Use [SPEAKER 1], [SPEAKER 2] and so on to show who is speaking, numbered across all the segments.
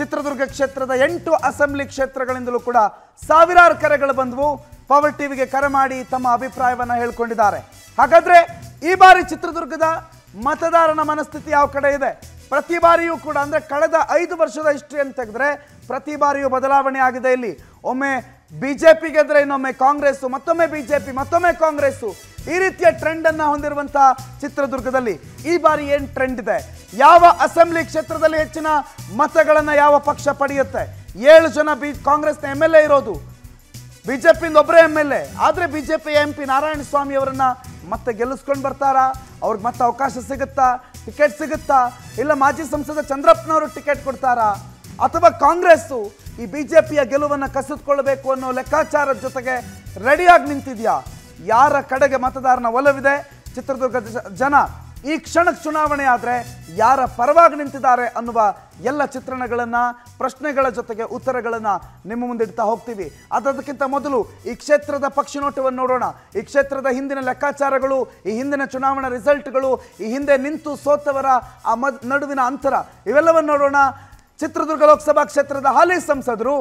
[SPEAKER 1] ಚಿತ್ರದುರ್ಗ ಕ್ಷೇತ್ರದ ಎಂಟು ಅಸೆಂಬ್ಲಿ ಕ್ಷೇತ್ರಗಳಿಂದಲೂ ಕೂಡ ಸಾವಿರಾರು ಕರೆಗಳು ಬಂದವು ಪವರ್ ಟಿವಿಗೆ ಕರೆ ಮಾಡಿ ತಮ್ಮ ಅಭಿಪ್ರಾಯವನ್ನ ಹೇಳ್ಕೊಂಡಿದ್ದಾರೆ ಹಾಗಾದ್ರೆ ಈ ಬಾರಿ ಚಿತ್ರದುರ್ಗದ ಮತದಾರನ ಮನಸ್ಥಿತಿ ಯಾವ ಕಡೆ ಇದೆ ಪ್ರತಿ ಬಾರಿಯೂ ಕೂಡ ಅಂದ್ರೆ ಕಳೆದ ಐದು ವರ್ಷದ ಹಿಸ್ಟ್ರಿಯನ್ನು ತೆಗೆದ್ರೆ ಪ್ರತಿ ಬಾರಿಯೂ ಬದಲಾವಣೆ ಆಗಿದೆ ಇಲ್ಲಿ ಒಮ್ಮೆ ಬಿಜೆಪಿ ಗೆದ್ರೆ ಇನ್ನೊಮ್ಮೆ ಕಾಂಗ್ರೆಸ್ ಮತ್ತೊಮ್ಮೆ ಬಿಜೆಪಿ ಮತ್ತೊಮ್ಮೆ ಕಾಂಗ್ರೆಸ್ ಈ ರೀತಿಯ ಟ್ರೆಂಡ್ ಅನ್ನ ಹೊಂದಿರುವಂತಹ ಚಿತ್ರದುರ್ಗದಲ್ಲಿ ಈ ಬಾರಿ ಏನ್ ಟ್ರೆಂಡ್ ಇದೆ ಯಾವ ಅಸೆಂಬ್ಲಿ ಕ್ಷೇತ್ರದಲ್ಲಿ ಹೆಚ್ಚಿನ ಮತಗಳನ್ನ ಯಾವ ಪಕ್ಷ ಪಡೆಯುತ್ತೆ ಏಳು ಜನ ಬಿ ಕಾಂಗ್ರೆಸ್ನ ಎಂ ಎಲ್ ಎ ಇರೋದು ಬಿಜೆಪಿಯಿಂದ ಒಬ್ಬರೇ ಎಂ ಎಲ್ ಎ ಆದ್ರೆ BJP M P Narayana Swamy ಅವರನ್ನ ಮತ್ತೆ ಗೆಲ್ಲಿಸ್ಕೊಂಡು ಬರ್ತಾರಾ ಅವ್ರಿಗೆ ಮತ್ತೆ ಅವಕಾಶ ಸಿಗುತ್ತಾ ಟಿಕೆಟ್ ಸಿಗುತ್ತಾ ಇಲ್ಲ ಮಾಜಿ ಸಂಸದ ಚಂದ್ರಪ್ಪನವರು ಟಿಕೆಟ್ ಕೊಡ್ತಾರಾ ಅಥವಾ ಕಾಂಗ್ರೆಸ್ಸು ಈ ಬಿಜೆಪಿಯ ಗೆಲುವನ್ನು ಕಸಿದುಕೊಳ್ಳಬೇಕು ಅನ್ನೋ ಲೆಕ್ಕಾಚಾರದ ಜೊತೆಗೆ ರೆಡಿಯಾಗಿ ನಿಂತಿದ್ಯಾ ಯಾರ ಕಡೆಗೆ ಮತದಾರನ ಒಲವಿದೆ ಚಿತ್ರದುರ್ಗದ ಜ- ಜನ ಈ ಕ್ಷಣಕ್ಕೆ ಚುನಾವಣೆ ಆದರೆ ಯಾರ ಪರವಾಗಿ ನಿಂತಿದ್ದಾರೆ ಅನ್ನುವ ಎಲ್ಲ ಚಿತ್ರಣಗಳನ್ನ ಪ್ರಶ್ನೆಗಳ ಜೊತೆಗೆ ಉತ್ತರಗಳನ್ನ ನಿಮ್ಮ ಮುಂದೆ ಇಡ್ತಾ ಹೋಗ್ತೀವಿ ಅದಕ್ಕಿಂತ ಮೊದಲು ಈ ಕ್ಷೇತ್ರದ ಪಕ್ಷಿನೋಟವನ್ನು ನೋಡೋಣ ಈ ಕ್ಷೇತ್ರದ ಹಿಂದಿನ ಲೆಕ್ಕಾಚಾರಗಳು ಈ ಹಿಂದಿನ ಚುನಾವಣಾ ರಿಸಲ್ಟ್ಗಳು ಈ ಹಿಂದೆ ನಿಂತು ಸೋತವರ ಆ ಮದ್ ನಡುವಿನ ಅಂತರ ಇವೆಲ್ಲವನ್ನು ನೋಡೋಣ ಚಿತ್ರದುರ್ಗ ಲೋಕಸಭಾ ಕ್ಷೇತ್ರದ ಹಾಲಿ ಸಂಸದರು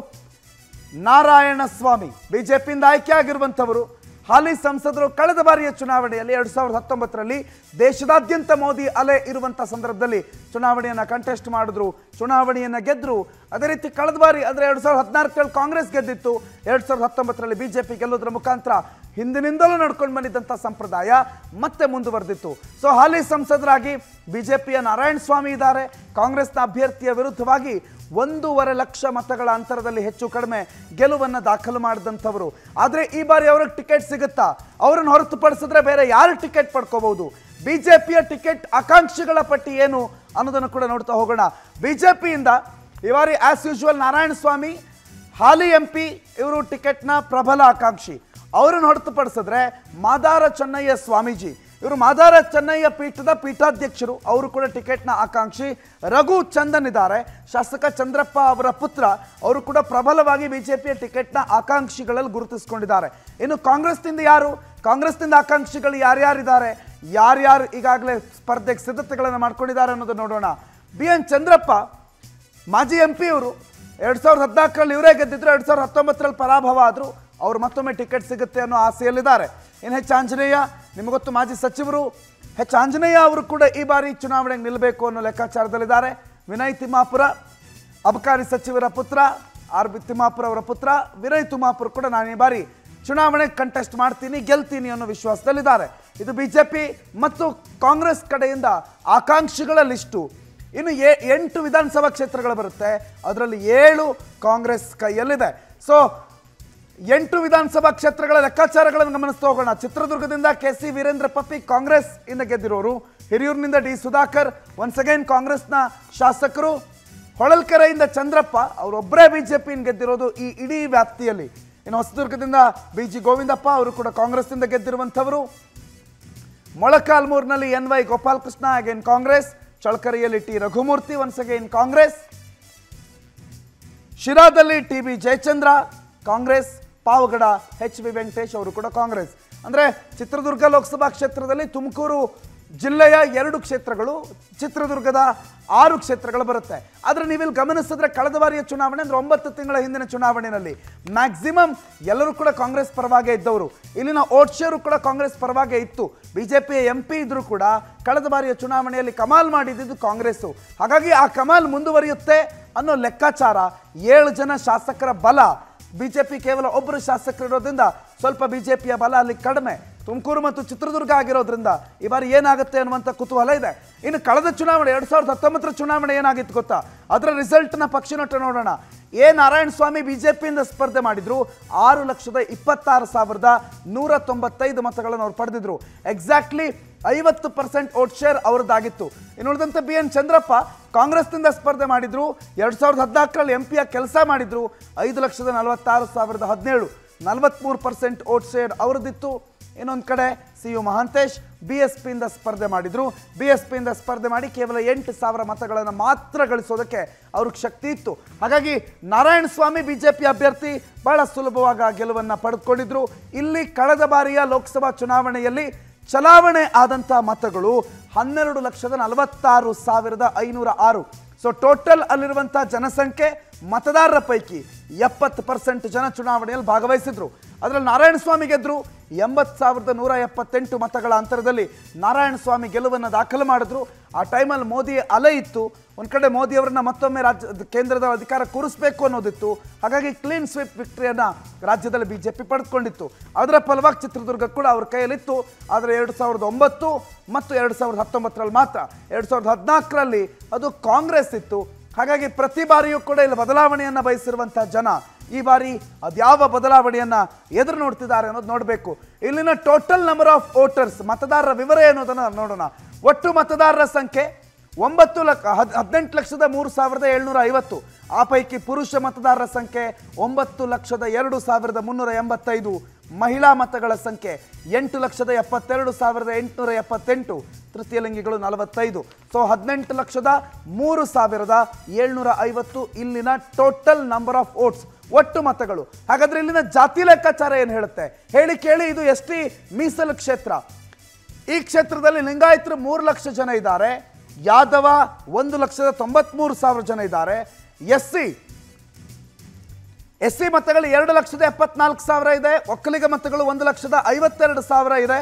[SPEAKER 1] ನಾರಾಯಣ ಸ್ವಾಮಿ ಬಿಜೆಪಿಯಿಂದ ಆಯ್ಕೆಯಾಗಿರುವಂಥವರು ಹಾಲಿ ಸಂಸದರು ಕಳೆದ ಬಾರಿಯ ಚುನಾವಣೆಯಲ್ಲಿ ಎರಡ್ ಸಾವಿರದ ಹತ್ತೊಂಬತ್ತರಲ್ಲಿ ದೇಶದಾದ್ಯಂತ ಮೋದಿ ಅಲೆ ಇರುವಂಥ ಸಂದರ್ಭದಲ್ಲಿ ಚುನಾವಣೆಯನ್ನು ಕಂಟೆಸ್ಟ್ ಮಾಡಿದ್ರು ಚುನಾವಣೆಯನ್ನು ಗೆದ್ರು ಅದೇ ರೀತಿ ಕಳೆದ ಬಾರಿ ಅಂದರೆ ಎರಡ್ ಸಾವಿರದ ಹದಿನಾಲ್ಕರಲ್ಲಿ ಕಾಂಗ್ರೆಸ್ ಗೆದ್ದಿತ್ತು ಎರಡ್ ಸಾವಿರದ ಹತ್ತೊಂಬತ್ತರಲ್ಲಿ ಬಿಜೆಪಿ ಗೆಲ್ಲೋದ್ರ ಮುಖಾಂತರ ಹಿಂದಿನಿಂದಲೂ ನಡ್ಕೊಂಡು ಬಂದಿದ್ದಂಥ ಸಂಪ್ರದಾಯ ಮತ್ತೆ ಮುಂದುವರೆದಿತ್ತು ಸೊ ಹಾಲಿ ಸಂಸದರಾಗಿ ಬಿಜೆಪಿಯ ನಾರಾಯಣ ಸ್ವಾಮಿ ಇದ್ದಾರೆ ಕಾಂಗ್ರೆಸ್ನ ಅಭ್ಯರ್ಥಿಯ ವಿರುದ್ಧವಾಗಿ ಒಂದೂವರೆ ಲಕ್ಷ ಮತಗಳ ಅಂತರದಲ್ಲಿ ಹೆಚ್ಚು ಕಡಿಮೆ ಗೆಲುವನ್ನು ದಾಖಲು ಮಾಡಿದಂಥವರು ಆದರೆ ಈ ಬಾರಿ ಅವ್ರಿಗೆ ಟಿಕೆಟ್ ಸಿಗುತ್ತಾ ಅವರನ್ನು ಹೊರತುಪಡಿಸಿದ್ರೆ ಬೇರೆ ಯಾರು ಟಿಕೆಟ್ ಪಡ್ಕೋಬಹುದು ಬಿಜೆಪಿಯ ಟಿಕೆಟ್ ಆಕಾಂಕ್ಷಿಗಳ ಪಟ್ಟಿ ಏನು ಅನ್ನೋದನ್ನು ಕೂಡ ನೋಡ್ತಾ ಹೋಗೋಣ ಬಿಜೆಪಿಯಿಂದ ಈ ಬಾರಿ ಆಸ್ ಯೂಶುವಲ್ ನಾರಾಯಣ ಸ್ವಾಮಿ ಹಾಲಿ ಎಂ ಪಿ ಇವರು ಟಿಕೆಟ್ನ ಪ್ರಬಲ ಆಕಾಂಕ್ಷಿ ಅವರನ್ನು ಹೊರತುಪಡಿಸಿದ್ರೆ ಮಾದಾರ ಚೆನ್ನಯ್ಯ ಸ್ವಾಮೀಜಿ ಇವರು ಮಾದಾರ ಚೆನ್ನಯ್ಯ ಪೀಠದ ಪೀಠಾಧ್ಯಕ್ಷರು ಅವರು ಕೂಡ ಟಿಕೆಟ್ನ ಆಕಾಂಕ್ಷಿ ರಘು ಚಂದನ್ ಇದ್ದಾರೆ ಶಾಸಕ ಚಂದ್ರಪ್ಪ ಅವರ ಪುತ್ರ ಅವರು ಕೂಡ ಪ್ರಬಲವಾಗಿ ಬಿಜೆಪಿಯ ಟಿಕೆಟ್ನ ಆಕಾಂಕ್ಷಿಗಳಲ್ಲಿ ಗುರುತಿಸಿಕೊಂಡಿದ್ದಾರೆ ಇನ್ನು ಕಾಂಗ್ರೆಸ್ನಿಂದ ಯಾರು ಕಾಂಗ್ರೆಸ್ನಿಂದ ಆಕಾಂಕ್ಷಿಗಳು ಯಾರ್ಯಾರಿದ್ದಾರೆ ಯಾರ್ಯಾರು ಈಗಾಗಲೇ ಸ್ಪರ್ಧೆಗೆ ಸಿದ್ಧತೆಗಳನ್ನು ಮಾಡ್ಕೊಂಡಿದ್ದಾರೆ ಅನ್ನೋದು ನೋಡೋಣ ಬಿ ಎನ್ ಚಂದ್ರಪ್ಪ ಮಾಜಿ ಎಂ ಪಿ ಅವರು ಎರಡ್ ಸಾವಿರದ ಹದಿನಾಲ್ಕರಲ್ಲಿ ಇವರೇ ಗೆದ್ದಿದ್ರು ಎರಡ್ ಸಾವಿರದ ಹತ್ತೊಂಬತ್ತರಲ್ಲಿ ಪರಾಭವ ಆದರು ಅವ್ರು ಮತ್ತೊಮ್ಮೆ ಟಿಕೆಟ್ ಸಿಗುತ್ತೆ ಅನ್ನೋ ಆಸೆಯಲ್ಲಿದ್ದಾರೆ ಇನ್ನು ಹೆಚ್ ಆಂಜನೇಯ ನಿಮಗೊತ್ತು ಮಾಜಿ ಸಚಿವರು ಹೆಚ್ ಆಂಜನೇಯ ಅವರು ಕೂಡ ಈ ಬಾರಿ ಚುನಾವಣೆಗೆ ನಿಲ್ಲಬೇಕು ಅನ್ನೋ ಲೆಕ್ಕಾಚಾರದಲ್ಲಿದ್ದಾರೆ ವಿನಯ್ ತಿಮ್ಮಾಪುರ ಅಬಕಾರಿ ಸಚಿವರ ಪುತ್ರ ಆರ್ ಬಿ ತಿಮ್ಮಾಪುರ ಅವರ ಪುತ್ರ ವಿನಯ್ ತಿಮ್ಮಾಪುರ ಕೂಡ ನಾನು ಈ ಬಾರಿ ಚುನಾವಣೆ ಕಂಟೆಸ್ಟ್ ಮಾಡ್ತೀನಿ ಗೆಲ್ತೀನಿ ಅನ್ನೋ ವಿಶ್ವಾಸದಲ್ಲಿದ್ದಾರೆ ಇದು ಬಿಜೆಪಿ ಮತ್ತು ಕಾಂಗ್ರೆಸ್ ಕಡೆಯಿಂದ ಆಕಾಂಕ್ಷಿಗಳ ಲಿಸ್ಟು ಇನ್ನು ಎ ಎಂಟು ವಿಧಾನಸಭಾ ಕ್ಷೇತ್ರಗಳು ಬರುತ್ತೆ ಅದರಲ್ಲಿ ಏಳು ಕಾಂಗ್ರೆಸ್ ಕೈಯಲ್ಲಿದೆ ಸೊ ಎಂಟು ವಿಧಾನಸಭಾ ಕ್ಷೇತ್ರಗಳ ಲೆಕ್ಕಾಚಾರಗಳನ್ನು ಗಮನಿಸ್ತಾ ಹೋಗೋಣ ಚಿತ್ರದುರ್ಗದಿಂದ K C Veerendra Puppy Congress ಇಂದ ಗೆದ್ದಿರೋರು ಹಿರಿಯೂರಿನಿಂದ ಡಿ ಸುಧಾಕರ್ ಒನ್ಸ್ ಅಗೈನ್ ಕಾಂಗ್ರೆಸ್ನ ಶಾಸಕರು ಹೊಳಲ್ಕೆರೆಯಿಂದ ಚಂದ್ರಪ್ಪ ಅವರೊಬ್ಬರೇ ಬಿಜೆಪಿಯಿಂದ ಗೆದ್ದಿರೋದು ಈ ಇಡೀ ವ್ಯಾಪ್ತಿಯಲ್ಲಿ ಇನ್ನು ಹೊಸದುರ್ಗದಿಂದ ಬಿ ಜಿ ಗೋವಿಂದಪ್ಪ ಅವರು ಕೂಡ ಕಾಂಗ್ರೆಸ್ನಿಂದ ಗೆದ್ದಿರುವಂಥವರು ಮೊಳಕಾಲ್ಮೂರಿನಲ್ಲಿ N Y Gopalakrishna again Congress ಚಳಕರಿಯಲ್ಲಿ T Raghumurthy once again Congress ಶಿರಾದಲ್ಲಿ T B Jayachandra Congress Pavagada H V Venkatesh ಅವರು ಕೂಡ ಕಾಂಗ್ರೆಸ್ ಅಂದ್ರೆ ಚಿತ್ರದುರ್ಗ ಲೋಕಸಭಾ ಕ್ಷೇತ್ರದಲ್ಲಿ ತುಮಕೂರು ಜಿಲ್ಲೆಯ ಎರಡು ಕ್ಷೇತ್ರಗಳು ಚಿತ್ರದುರ್ಗದ ಆರು ಕ್ಷೇತ್ರಗಳು ಬರುತ್ತೆ ಆದರೆ ನೀವಿಲ್ಲಿ ಗಮನಿಸಿದ್ರೆ ಕಳೆದ ಬಾರಿಯ ಚುನಾವಣೆ ಅಂದ್ರೆ ಒಂಬತ್ತು ತಿಂಗಳ ಹಿಂದಿನ ಚುನಾವಣೆಯಲ್ಲಿ ಮ್ಯಾಕ್ಸಿಮಮ್ ಎಲ್ಲರೂ ಕೂಡ ಕಾಂಗ್ರೆಸ್ ಪರವಾಗೇ ಇದ್ದವರು ಇಲ್ಲಿನ ಓಟ್ ಶೇರು ಕೂಡ ಕಾಂಗ್ರೆಸ್ ಪರವಾಗೇ ಇತ್ತು ಬಿಜೆಪಿಯ ಎಂ ಪಿ ಇದ್ರೂ ಕೂಡ ಕಳೆದ ಬಾರಿಯ ಚುನಾವಣೆಯಲ್ಲಿ ಕಮಾಲ್ ಮಾಡಿದ್ದು ಕಾಂಗ್ರೆಸ್ಸು ಹಾಗಾಗಿ ಆ ಕಮಾಲ್ ಮುಂದುವರಿಯುತ್ತೆ ಅನ್ನೋ ಲೆಕ್ಕಾಚಾರ ಏಳು ಜನ ಶಾಸಕರ ಬಲ ಬಿಜೆಪಿ ಕೇವಲ ಒಬ್ಬರು ಶಾಸಕರು ಇರೋದ್ರಿಂದ ಸ್ವಲ್ಪ ಬಿಜೆಪಿಯ ಬಲ ಅಲ್ಲಿ ಕಡಿಮೆ ತುಮಕೂರು ಮತ್ತು ಚಿತ್ರದುರ್ಗ ಆಗಿರೋದ್ರಿಂದ ಈ ಬಾರಿ ಏನಾಗುತ್ತೆ ಅನ್ನುವಂಥ ಕುತೂಹಲ ಇದೆ ಇನ್ನು ಕಳೆದ ಚುನಾವಣೆ ಎರಡ್ ಸಾವಿರದ ಹತ್ತೊಂಬತ್ತರ ಚುನಾವಣೆ ಏನಾಗಿತ್ತು ಗೊತ್ತಾ ಅದರ ರಿಸಲ್ಟ್ನ ಪಕ್ಷಿನೊಟ್ಟ ನೋಡೋಣ ಎ ನಾರಾಯಣ ಸ್ವಾಮಿ ಬಿಜೆಪಿಯಿಂದ ಸ್ಪರ್ಧೆ ಮಾಡಿದ್ರು ಆರು ಲಕ್ಷದ ಇಪ್ಪತ್ತಾರು ಸಾವಿರದ ನೂರ ತೊಂಬತ್ತೈದು ಮತಗಳನ್ನು ಅವ್ರು ಪಡೆದಿದ್ರು ಎಕ್ಸಾಕ್ಟ್ಲಿ ಐವತ್ತು ಪರ್ಸೆಂಟ್ ವೋಟ್ ಶೇರ್ ಅವ್ರದ್ದಾಗಿತ್ತು ಇನ್ನು ಉಳಿದಂತೆ ಬಿ ಎನ್ ಚಂದ್ರಪ್ಪ ಕಾಂಗ್ರೆಸ್ನಿಂದ ಸ್ಪರ್ಧೆ ಮಾಡಿದ್ರು ಎರಡ್ ಸಾವಿರದ ಹದಿನಾಲ್ಕರಲ್ಲಿ ಎಂ ಪಿಯ ಕೆಲಸ ಮಾಡಿದ್ರು ಐದು ಲಕ್ಷದ ನಲವತ್ತಾರು ಸಾವಿರದ ಹದಿನೇಳು ನಲವತ್ಮೂರು ಪರ್ಸೆಂಟ್ ವೋಟ್ ಶೇರ್ ಅವ್ರದ್ದಿತ್ತು ಇನ್ನೊಂದು ಕಡೆ C U Mahantesh B S ಪಿಯಿಂದ ಸ್ಪರ್ಧೆ ಮಾಡಿದ್ರು ಬಿ ಎಸ್ ಪಿಯಿಂದ ಸ್ಪರ್ಧೆ ಮಾಡಿ ಕೇವಲ ಎಂಟು ಸಾವಿರ ಮತಗಳನ್ನು ಮಾತ್ರ ಗಳಿಸೋದಕ್ಕೆ ಅವ್ರಿಗೆ ಶಕ್ತಿ ಇತ್ತು ಹಾಗಾಗಿ ನಾರಾಯಣ ಸ್ವಾಮಿ ಬಿಜೆಪಿ ಅಭ್ಯರ್ಥಿ ಬಹಳ ಸುಲಭವಾಗಿ ಆ ಗೆಲುವನ್ನು ಪಡೆದುಕೊಂಡಿದ್ರು ಇಲ್ಲಿ ಕಳೆದ ಬಾರಿಯ ಲೋಕಸಭಾ ಚುನಾವಣೆಯಲ್ಲಿ ಚಲಾವಣೆ ಆದಂಥ ಮತಗಳು ಹನ್ನೆರಡು ಲಕ್ಷದ ನಲವತ್ತಾರು ಸಾವಿರದ ಐನೂರ ಆರು ಸೊ ಟೋಟಲ್ ಅಲ್ಲಿರುವಂಥ ಜನಸಂಖ್ಯೆ ಮತದಾರರ ಪೈಕಿ ಎಪ್ಪತ್ತು ಪರ್ಸೆಂಟ್ ಜನ ಚುನಾವಣೆಯಲ್ಲಿ ಭಾಗವಹಿಸಿದ್ರು ಅದರಲ್ಲಿ ನಾರಾಯಣ ಸ್ವಾಮಿ ಗೆದ್ರು ಎಂಬತ್ತು ಸಾವಿರದ ನೂರ ಎಪ್ಪತ್ತೆಂಟು ಮತಗಳ ಅಂತರದಲ್ಲಿ ನಾರಾಯಣ ಸ್ವಾಮಿ ಗೆಲುವನ್ನು ದಾಖಲು ಮಾಡಿದ್ರು ಆ ಟೈಮಲ್ಲಿ ಮೋದಿ ಅಲೆ ಇತ್ತು ಒಂದು ಕಡೆ ಮೋದಿಯವರನ್ನ ಮತ್ತೊಮ್ಮೆ ರಾಜ್ಯ ಕೇಂದ್ರದ ಅಧಿಕಾರ ಕೂರಿಸಬೇಕು ಅನ್ನೋದಿತ್ತು ಹಾಗಾಗಿ ಕ್ಲೀನ್ ಸ್ವೀಪ್ ವಿಕ್ಟ್ರಿಯನ್ನು ರಾಜ್ಯದಲ್ಲಿ ಬಿ ಜೆ ಪಿ ಪಡೆದುಕೊಂಡಿತ್ತು ಅದರ ಫಲವಾಗಿ ಚಿತ್ರದುರ್ಗ ಕೂಡ ಅವ್ರ ಕೈಯಲ್ಲಿತ್ತು ಆದರೆ ಎರಡು ಸಾವಿರದ ಒಂಬತ್ತು ಮತ್ತು ಎರಡು ಸಾವಿರದ ಹತ್ತೊಂಬತ್ತರಲ್ಲಿ ಮಾತ್ರ ಎರಡು ಸಾವಿರದ ಹದಿನಾಲ್ಕರಲ್ಲಿ ಅದು ಕಾಂಗ್ರೆಸ್ ಇತ್ತು ಹಾಗಾಗಿ ಪ್ರತಿ ಬಾರಿಯೂ ಕೂಡ ಇಲ್ಲಿ ಬದಲಾವಣೆಯನ್ನು ಬಯಸಿರುವಂಥ ಜನ ಈ ಬಾರಿ ಅದ್ಯಾವ ಬದಲಾವಣೆಯನ್ನ ಎದುರು ನೋಡ್ತಿದ್ದಾರೆ ಅನ್ನೋದು ನೋಡಬೇಕು ಇಲ್ಲಿನ ಟೋಟಲ್ ನಂಬರ್ ಆಫ್ ವೋಟರ್ಸ್ ಮತದಾರರ ವಿವರ ಏನೋದನ್ನ ನೋಡೋಣ ಒಟ್ಟು ಮತದಾರರ ಸಂಖ್ಯೆ ಒಂಬತ್ತು ಲಕ್ಷ ಹದ್ ಹದಿನೆಂಟು ಲಕ್ಷದ ಮೂರು ಸಾವಿರದ ಏಳ್ನೂರ ಐವತ್ತು ಆ ಪೈಕಿ ಪುರುಷ ಮತದಾರರ ಸಂಖ್ಯೆ ಒಂಬತ್ತು ಲಕ್ಷದ ಎರಡು ಸಾವಿರದ ಮುನ್ನೂರ ಎಂಬತ್ತೈದು ಮಹಿಳಾ ಮತಗಳ ಸಂಖ್ಯೆ ಎಂಟು ಲಕ್ಷದ ಎಪ್ಪತ್ತೆರಡು ಸಾವಿರದ ಎಂಟುನೂರ ಎಪ್ಪತ್ತೆಂಟು ತೃತೀಯ ಲಿಂಗಿಗಳು ನಲವತ್ತೈದು ಸೊ ಹದಿನೆಂಟು ಲಕ್ಷದ ಮೂರು ಸಾವಿರದ ಏಳ್ನೂರ ಐವತ್ತು ಇಲ್ಲಿನ ಟೋಟಲ್ ನಂಬರ್ ಆಫ್ ವೋಟ್ಸ್ ಒಟ್ಟು ಮತಗಳು ಹಾಗಾದ್ರೆ ಇಲ್ಲಿನ ಜಾತಿ ಲೆಕ್ಕಾಚಾರ ಏನು ಹೇಳುತ್ತೆ ಹೇಳಿ ಕೇಳಿ ಇದು ಎಸ್ ಟಿ ಮೀಸಲು ಕ್ಷೇತ್ರ ಈ ಕ್ಷೇತ್ರದಲ್ಲಿ ಲಿಂಗಾಯತರು ಮೂರು ಲಕ್ಷ ಜನ ಇದ್ದಾರೆ ಯಾದವ ಒಂದು ಲಕ್ಷದ ತೊಂಬತ್ಮೂರು ಸಾವಿರ ಜನ ಇದ್ದಾರೆ ಎಸ್ ಸಿ ಎಸ್ ಸಿ ಮತಗಳು ಎರಡು ಲಕ್ಷದ ಎಪ್ಪತ್ನಾಲ್ಕು ಸಾವಿರ ಇದೆ ಒಕ್ಕಲಿಗ ಮತಗಳು ಒಂದು ಲಕ್ಷದ ಐವತ್ತೆರಡು ಸಾವಿರ ಇದೆ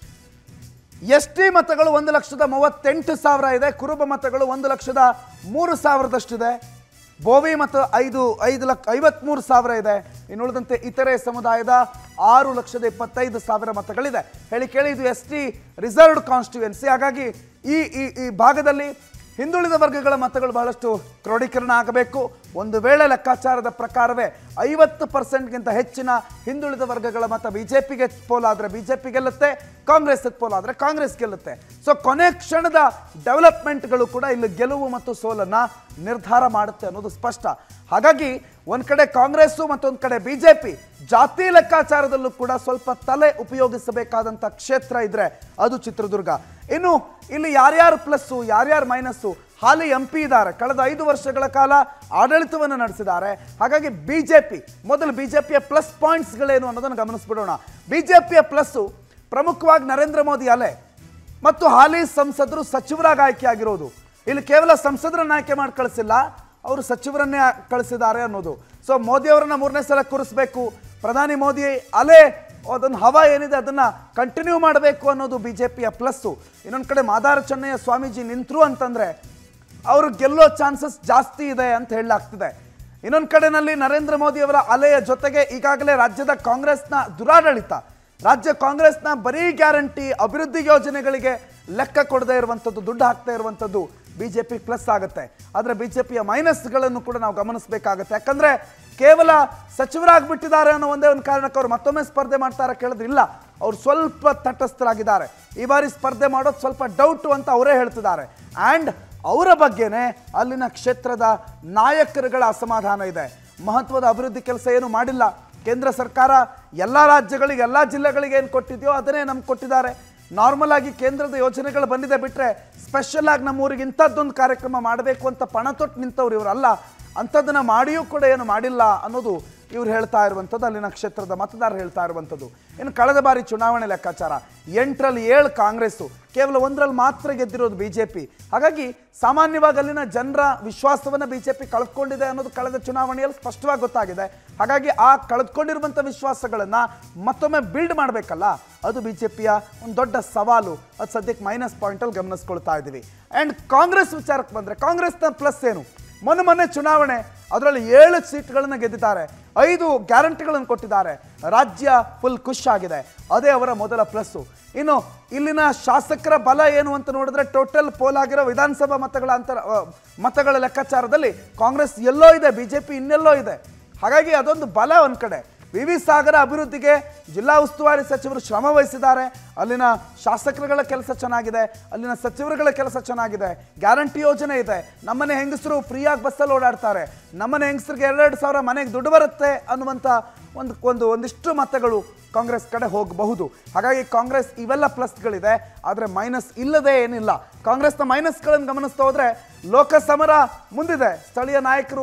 [SPEAKER 1] ಎಸ್ ಟಿ ಮತಗಳು ಒಂದು ಲಕ್ಷದ ಮೂವತ್ತೆಂಟು ಸಾವಿರ ಇದೆ ಕುರುಬ ಮತಗಳು ಒಂದು ಲಕ್ಷದ ಮೂರು ಸಾವಿರದಷ್ಟಿದೆ ಬೋವಿ ಮತ ಐದು ಐದು ಲಕ್ಷ ಐವತ್ಮೂರು ಸಾವಿರ ಇದೆ ಇನ್ನುಳಿದಂತೆ ಇತರೆ ಸಮುದಾಯದ ಆರು ಲಕ್ಷದ ಇಪ್ಪತ್ತೈದು ಸಾವಿರ ಮತಗಳಿದೆ ಹೇಳಿ ಕೇಳಿ ಇದು ಎಸ್ ಟಿ ರಿಸರ್ವ್ಡ್ ಕಾನ್ಸ್ಟಿಟ್ಯೂಯೆನ್ಸಿ ಹಾಗಾಗಿ ಈ ಈ ಈ ಭಾಗದಲ್ಲಿ ಹಿಂದುಳಿದ ವರ್ಗಗಳ ಮತಗಳು ಬಹಳಷ್ಟು ಕ್ರೋಢೀಕರಣ ಆಗಬೇಕು ಒಂದು ವೇಳೆ ಲೆಕ್ಕಾಚಾರದ ಪ್ರಕಾರವೇ ಐವತ್ತು ಪರ್ಸೆಂಟ್ಗಿಂತ ಹೆಚ್ಚಿನ ಹಿಂದುಳಿದ ವರ್ಗಗಳ ಮತ ಬಿಜೆಪಿಗೆ ಪೋಲಾದರೆ ಬಿಜೆಪಿ ಗೆಲ್ಲುತ್ತೆ ಕಾಂಗ್ರೆಸ್ ಪೋಲಾದರೆ ಕಾಂಗ್ರೆಸ್ ಗೆಲ್ಲುತ್ತೆ ಸೊ ಕೊನೆ ಕ್ಷಣದ ಡೆವಲಪ್ಮೆಂಟ್ಗಳು ಕೂಡ ಇಲ್ಲಿ ಗೆಲುವು ಮತ್ತು ಸೋಲನ್ನ ನಿರ್ಧಾರ ಮಾಡುತ್ತೆ ಅನ್ನೋದು ಸ್ಪಷ್ಟ ಹಾಗಾಗಿ ಒಂದ್ ಕಡೆ ಕಾಂಗ್ರೆಸ್ಸು ಮತ್ತೊಂದು ಕಡೆ ಬಿಜೆಪಿ ಜಾತಿ ಲೆಕ್ಕಾಚಾರದಲ್ಲೂ ಕೂಡ ಸ್ವಲ್ಪ ತಲೆ ಉಪಯೋಗಿಸಬೇಕಾದಂಥ ಕ್ಷೇತ್ರ ಇದ್ರೆ ಅದು ಚಿತ್ರದುರ್ಗ ಇನ್ನು ಇಲ್ಲಿ ಯಾರ್ಯಾರು ಪ್ಲಸ್ಸು ಯಾರ್ಯಾರು ಮೈನಸ್ಸು ಹಾಲಿ ಎಂ ಪಿ ಇದ್ದಾರೆ ಕಳೆದ ಐದು ವರ್ಷಗಳ ಕಾಲ ಆಡಳಿತವನ್ನು ನಡೆಸಿದ್ದಾರೆ ಹಾಗಾಗಿ ಬಿಜೆಪಿ ಮೊದಲು ಬಿಜೆಪಿಯ ಪ್ಲಸ್ ಪಾಯಿಂಟ್ಸ್ಗಳೇನು ಅನ್ನೋದನ್ನು ಗಮನಿಸ್ಬಿಡೋಣ ಬಿಜೆಪಿಯ ಪ್ಲಸ್ಸು ಪ್ರಮುಖವಾಗಿ ನರೇಂದ್ರ ಮೋದಿ ಅಲೆ ಮತ್ತು ಹಾಲಿ ಸಂಸದರು ಸಚಿವರಾಗಿ ಆಯ್ಕೆ ಆಗಿರೋದು ಇಲ್ಲಿ ಕೇವಲ ಸಂಸದರನ್ನ ಆಯ್ಕೆ ಮಾಡಿ ಕಳಿಸಿಲ್ಲ ಅವರು ಸಚಿವರನ್ನೇ ಕಳಿಸಿದ್ದಾರೆ ಅನ್ನೋದು ಸೊ ಮೋದಿ ಅವರನ್ನ ಮೂರನೇ ಸಲ ಕೂರಿಸ್ಬೇಕು ಪ್ರಧಾನಿ ಮೋದಿ ಅಲೆ ಅದನ್ನು ಹವಾ ಏನಿದೆ ಅದನ್ನ ಕಂಟಿನ್ಯೂ ಮಾಡಬೇಕು ಅನ್ನೋದು ಬಿಜೆಪಿಯ ಪ್ಲಸ್ಸು ಇನ್ನೊಂದು ಕಡೆ ಮಾದಾರ ಚೆನ್ನಯ್ಯ ಸ್ವಾಮೀಜಿ ನಿಂತರು ಅಂತಂದ್ರೆ ಅವರು ಗೆಲ್ಲೋ ಚಾನ್ಸಸ್ ಜಾಸ್ತಿ ಇದೆ ಅಂತ ಹೇಳಲಾಗ್ತಿದೆ ಇನ್ನೊಂದು ಕಡೆನಲ್ಲಿ ನರೇಂದ್ರ ಮೋದಿ ಅವರ ಅಲೆಯ ಜೊತೆಗೆ ಈಗಾಗಲೇ ರಾಜ್ಯದ ಕಾಂಗ್ರೆಸ್ನ ದುರಾಡಳಿತ ರಾಜ್ಯ ಕಾಂಗ್ರೆಸ್ನ ಬರೀ ಗ್ಯಾರಂಟಿ ಅಭಿವೃದ್ಧಿ ಯೋಜನೆಗಳಿಗೆ ಲೆಕ್ಕ ಕೊಡದೇ ಇರುವಂಥದ್ದು ದುಡ್ಡು ಹಾಕ್ತಾ ಇರುವಂಥದ್ದು ಬಿಜೆಪಿ ಪ್ಲಸ್ ಆಗುತ್ತೆ ಆದರೆ ಬಿಜೆಪಿಯ ಮೈನಸ್ಗಳನ್ನು ಕೂಡ ನಾವು ಗಮನಿಸಬೇಕಾಗುತ್ತೆ ಯಾಕಂದ್ರೆ ಕೇವಲ ಸಚಿವರಾಗ್ಬಿಟ್ಟಿದ್ದಾರೆ ಅನ್ನೋ ಒಂದೇ ಒಂದು ಕಾರಣಕ್ಕೆ ಅವ್ರು ಮತ್ತೊಮ್ಮೆ ಸ್ಪರ್ಧೆ ಮಾಡ್ತಾರೆ ಕೇಳಿದ್ರೆ ಇಲ್ಲ ಅವ್ರು ಸ್ವಲ್ಪ ತಟಸ್ಥರಾಗಿದ್ದಾರೆ ಈ ಬಾರಿ ಸ್ಪರ್ಧೆ ಮಾಡೋದು ಸ್ವಲ್ಪ ಡೌಟು ಅಂತ ಅವರೇ ಹೇಳ್ತಿದ್ದಾರೆ ಆ್ಯಂಡ್ ಅವರ ಬಗ್ಗೆನೇ ಅಲ್ಲಿನ ಕ್ಷೇತ್ರದ ನಾಯಕರುಗಳ ಅಸಮಾಧಾನ ಇದೆ ಮಹತ್ವದ ಅಭಿವೃದ್ಧಿ ಕೆಲಸ ಏನು ಮಾಡಿಲ್ಲ ಕೇಂದ್ರ ಸರ್ಕಾರ ಎಲ್ಲ ರಾಜ್ಯಗಳಿಗೆ ಎಲ್ಲ ಜಿಲ್ಲೆಗಳಿಗೆ ಏನು ಕೊಟ್ಟಿದೆಯೋ ಅದನ್ನೇ ನಮ್ಗೆ ಕೊಟ್ಟಿದ್ದಾರೆ ನಾರ್ಮಲ್ ಆಗಿ ಕೇಂದ್ರದ ಯೋಜನೆಗಳು ಬಂದಿದೆ ಬಿಟ್ಟರೆ ಸ್ಪೆಷಲ್ ಆಗಿ ನಮ್ಮೂರಿಗೆ ಇಂಥದ್ದೊಂದು ಕಾರ್ಯಕ್ರಮ ಮಾಡಬೇಕು ಅಂತ ಪಣ ತೊಟ್ಟು ನಿಂತವ್ರು ಇವರಲ್ಲ ಅಂಥದ್ದನ್ನು ಮಾಡಿಯೂ ಕೂಡ ಏನು ಮಾಡಿಲ್ಲ ಅನ್ನೋದು ಇವ್ರು ಹೇಳ್ತಾ ಇರುವಂಥದ್ದು ಅಲ್ಲಿನ ಕ್ಷೇತ್ರದ ಮತದಾರರು ಹೇಳ್ತಾ ಇರುವಂಥದ್ದು ಇನ್ನು ಕಳೆದ ಬಾರಿ ಚುನಾವಣೆ ಲೆಕ್ಕಾಚಾರ ಎಂಟರಲ್ಲಿ ಏಳು ಕಾಂಗ್ರೆಸ್ಸು ಕೇವಲ ಒಂದರಲ್ಲಿ ಮಾತ್ರ ಗೆದ್ದಿರೋದು ಬಿ ಜೆ ಪಿ ಹಾಗಾಗಿ ಸಾಮಾನ್ಯವಾಗಿ ಅಲ್ಲಿನ ಜನರ ವಿಶ್ವಾಸವನ್ನು ಬಿ ಜೆ ಪಿ ಕಳೆದುಕೊಂಡಿದೆ ಅನ್ನೋದು ಕಳೆದ ಚುನಾವಣೆಯಲ್ಲಿ ಸ್ಪಷ್ಟವಾಗಿ ಗೊತ್ತಾಗಿದೆ ಹಾಗಾಗಿ ಆ ಕಳೆದುಕೊಂಡಿರುವಂಥ ವಿಶ್ವಾಸಗಳನ್ನು ಮತ್ತೊಮ್ಮೆ ಬಿಲ್ಡ್ ಮಾಡಬೇಕಲ್ಲ ಅದು ಬಿ ಜೆ ಪಿಯ ಒಂದು ದೊಡ್ಡ ಸವಾಲು ಅದು ಸದ್ಯಕ್ಕೆ ಮೈನಸ್ ಪಾಯಿಂಟಲ್ಲಿ ಗಮನಿಸ್ಕೊಳ್ತಾ ಇದ್ದೀವಿ ಆ್ಯಂಡ್ ಕಾಂಗ್ರೆಸ್ ವಿಚಾರಕ್ಕೆ ಬಂದರೆ ಕಾಂಗ್ರೆಸ್ನ ಪ್ಲಸ್ ಏನು ಮೊನ್ನೆ ಮೊನ್ನೆ ಚುನಾವಣೆ ಅದರಲ್ಲಿ ಏಳು ಸೀಟ್ಗಳನ್ನು ಗೆದ್ದಿದ್ದಾರೆ ಐದು ಗ್ಯಾರಂಟಿಗಳನ್ನು ಕೊಟ್ಟಿದ್ದಾರೆ ರಾಜ್ಯ ಫುಲ್ ಖುಷ್ ಆಗಿದೆ ಅದೇ ಅವರ ಮೊದಲ ಪ್ಲಸ್ಸು ಇನ್ನು ಇಲ್ಲಿನ ಶಾಸಕರ ಬಲ ಏನು ಅಂತ ನೋಡಿದ್ರೆ ಟೋಟಲ್ ಪೋಲ್ ಆಗಿರೋ ವಿಧಾನಸಭಾ ಮತಗಳ ಅಂತರ ಅ, ಮತಗಳ ಲೆಕ್ಕಾಚಾರದಲ್ಲಿ ಕಾಂಗ್ರೆಸ್ ಎಲ್ಲೋ ಇದೆ ಬಿಜೆಪಿ ಇನ್ನೆಲ್ಲೋ ಇದೆ ಹಾಗಾಗಿ ಅದೊಂದು ಬಲ ಒಂದ್ ಕಡೆ ವಿ ವಿ ಸಾಗರ ಅಭಿವೃದ್ಧಿಗೆ ಜಿಲ್ಲಾ ಉಸ್ತುವಾರಿ ಸಚಿವರು ಶ್ರಮ ವಹಿಸಿದ್ದಾರೆ ಅಲ್ಲಿನ ಶಾಸಕರುಗಳ ಕೆಲಸ ಚೆನ್ನಾಗಿದೆ ಅಲ್ಲಿನ ಸಚಿವರುಗಳ ಕೆಲಸ ಚೆನ್ನಾಗಿದೆ ಗ್ಯಾರಂಟಿ ಯೋಜನೆ ಇದೆ ನಮ್ಮನೆ ಹೆಂಗಸರು ಫ್ರೀಯಾಗಿ ಬಸ್ಸಲ್ಲಿ ಓಡಾಡ್ತಾರೆ ನಮ್ಮನೆ ಹೆಂಗಸರಿಗೆ ಎರಡೆರಡು ಸಾವಿರ ಮನೆಗೆ ದುಡ್ಡು ಬರುತ್ತೆ ಅನ್ನುವಂಥ ಒಂದು ಒಂದು ಒಂದಿಷ್ಟು ಮತಗಳು ಕಾಂಗ್ರೆಸ್ ಕಡೆ ಹೋಗಬಹುದು ಹಾಗಾಗಿ ಕಾಂಗ್ರೆಸ್ ಇವೆಲ್ಲ ಪ್ಲಸ್ಗಳಿದೆ ಆದರೆ ಮೈನಸ್ ಇಲ್ಲದೆ ಏನಿಲ್ಲ ಕಾಂಗ್ರೆಸ್ನ ಮೈನಸ್ಗಳನ್ನು ಗಮನಿಸ್ತಾ ಹೋದ್ರೆ ಲೋಕಸಮರ ಮುಂದಿದೆ ಸ್ಥಳೀಯ ನಾಯಕರು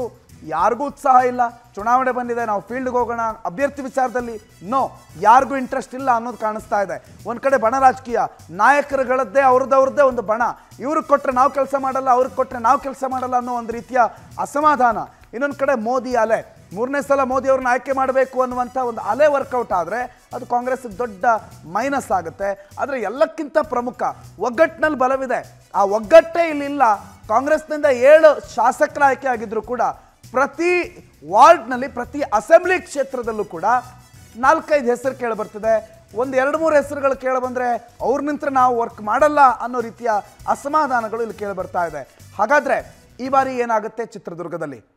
[SPEAKER 1] ಯಾರಿಗೂ ಉತ್ಸಾಹ ಇಲ್ಲ ಚುನಾವಣೆ ಬಂದಿದೆ ನಾವು ಫೀಲ್ಡ್ಗೆ ಹೋಗೋಣ ಅಭ್ಯರ್ಥಿ ವಿಚಾರದಲ್ಲಿ ನೋ ಯಾರಿಗೂ ಇಂಟ್ರೆಸ್ಟ್ ಇಲ್ಲ ಅನ್ನೋದು ಕಾಣಿಸ್ತಾ ಇದೆ ಒಂದು ಕಡೆ ಬಣ ರಾಜಕೀಯ ನಾಯಕರುಗಳದ್ದೇ ಅವ್ರದ್ದವ್ರದ್ದೇ ಒಂದು ಬಣ ಇವ್ರಿಗೆ ಕೊಟ್ಟರೆ ನಾವು ಕೆಲಸ ಮಾಡಲ್ಲ ಅವ್ರಿಗೆ ಕೊಟ್ಟರೆ ನಾವು ಕೆಲಸ ಮಾಡಲ್ಲ ಅನ್ನೋ ಒಂದು ರೀತಿಯ ಅಸಮಾಧಾನ ಇನ್ನೊಂದು ಕಡೆ ಮೋದಿ ಅಲೆ ಮೂರನೇ ಸಲ ಮೋದಿ ಅವ್ರನ್ನ ಆಯ್ಕೆ ಮಾಡಬೇಕು ಅನ್ನುವಂಥ ಒಂದು ಅಲೆ ವರ್ಕೌಟ್ ಆದರೆ ಅದು ಕಾಂಗ್ರೆಸ್ಗೆ ದೊಡ್ಡ ಮೈನಸ್ ಆಗುತ್ತೆ ಆದರೆ ಎಲ್ಲಕ್ಕಿಂತ ಪ್ರಮುಖ ಒಗ್ಗಟ್ಟಿನಲ್ಲಿ ಬಲವಿದೆ ಆ ಒಗ್ಗಟ್ಟೇ ಇಲ್ಲಿಲ್ಲ ಕಾಂಗ್ರೆಸ್ನಿಂದ ಏಳು ಶಾಸಕರ ಆಯ್ಕೆ ಆಗಿದ್ರು ಕೂಡ ಪ್ರತಿ ವಾರ್ಡ್ನಲ್ಲಿ ಪ್ರತಿ ಅಸೆಂಬ್ಲಿ ಕ್ಷೇತ್ರದಲ್ಲೂ ಕೂಡ ನಾಲ್ಕೈದು ಹೆಸರು ಕೇಳಿ ಬರ್ತಿದೆ ಒಂದು ಎರಡು ಮೂರು ಹೆಸರುಗಳು ಕೇಳಿ ಬಂದರೆ ಅವ್ರ ನಿಂತ್ರೆ ನಾವು ವರ್ಕ್ ಮಾಡಲ್ಲ ಅನ್ನೋ ರೀತಿಯ ಅಸಮಾಧಾನಗಳು ಇಲ್ಲಿ ಕೇಳಿ ಬರ್ತಾ ಇದೆ ಹಾಗಾದ್ರೆ ಈ ಬಾರಿ ಏನಾಗುತ್ತೆ ಚಿತ್ರದುರ್ಗದಲ್ಲಿ